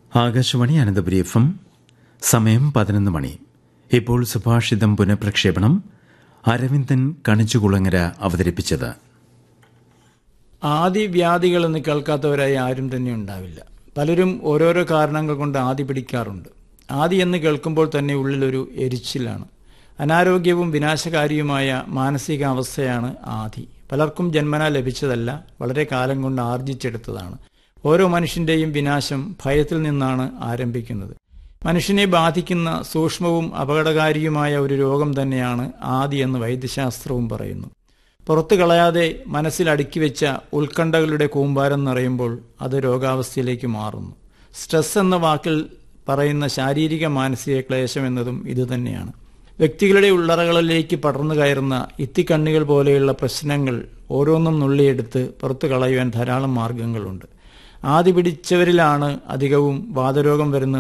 Akashvani Ananthapuri F M സമയം പതിനൊന്ന് മണി ഇപ്പോൾ സുഭാഷിതം പുനഃപ്രക്ഷേപണം അരവിന്ദൻ കണിച്ചുകുളങ്ങര അവതരിപ്പിച്ചത് ആദിവ്യാധികൾ എന്ന് കേൾക്കാത്തവരായി ആരും തന്നെ ഉണ്ടാവില്ല പലരും ഓരോരോ കാരണങ്ങൾ കൊണ്ട് ആദി പിടിക്കാറുണ്ട് ആദി എന്ന് കേൾക്കുമ്പോൾ തന്നെ ഉള്ളിലൊരു എരിച്ചിലാണ് അനാരോഗ്യവും വിനാശകാരിയുമായ മാനസികാവസ്ഥയാണ് ആദി പലർക്കും ജന്മന ലഭിച്ചതല്ല വളരെ കാലം കൊണ്ട് ആർജിച്ചെടുത്തതാണ് ഓരോ മനുഷ്യന്റെയും വിനാശം ഭയത്തിൽ നിന്നാണ് ആരംഭിക്കുന്നത് മനുഷ്യനെ ബാധിക്കുന്ന സൂക്ഷ്മവും അപകടകാരിയുമായ ഒരു രോഗം തന്നെയാണ് ആദി എന്ന് വൈദ്യശാസ്ത്രവും പറയുന്നു പുറത്തു കളയാതെ മനസ്സിൽ അടുക്കി വെച്ച ഉത്കണ്ഠകളുടെ കൂമ്പാരം നിറയുമ്പോൾ അത് രോഗാവസ്ഥയിലേക്ക് മാറുന്നു സ്ട്രെസ് എന്ന വാക്കിൽ പറയുന്ന ശാരീരിക മാനസിക ക്ലേശം എന്നതും ഇതുതന്നെയാണ് വ്യക്തികളുടെ ഉള്ളറകളിലേക്ക് പടർന്നു കയറുന്ന ഇത്തിക്കണ്ണികൾ പോലെയുള്ള പ്രശ്നങ്ങൾ ഓരോന്നും നുള്ളിയെടുത്ത് പുറത്തു കളയുവാൻ ധാരാളം മാർഗങ്ങളുണ്ട് ആദി പിടിച്ചവരിലാണ് അധികവും വാതരോഗം വരുന്ന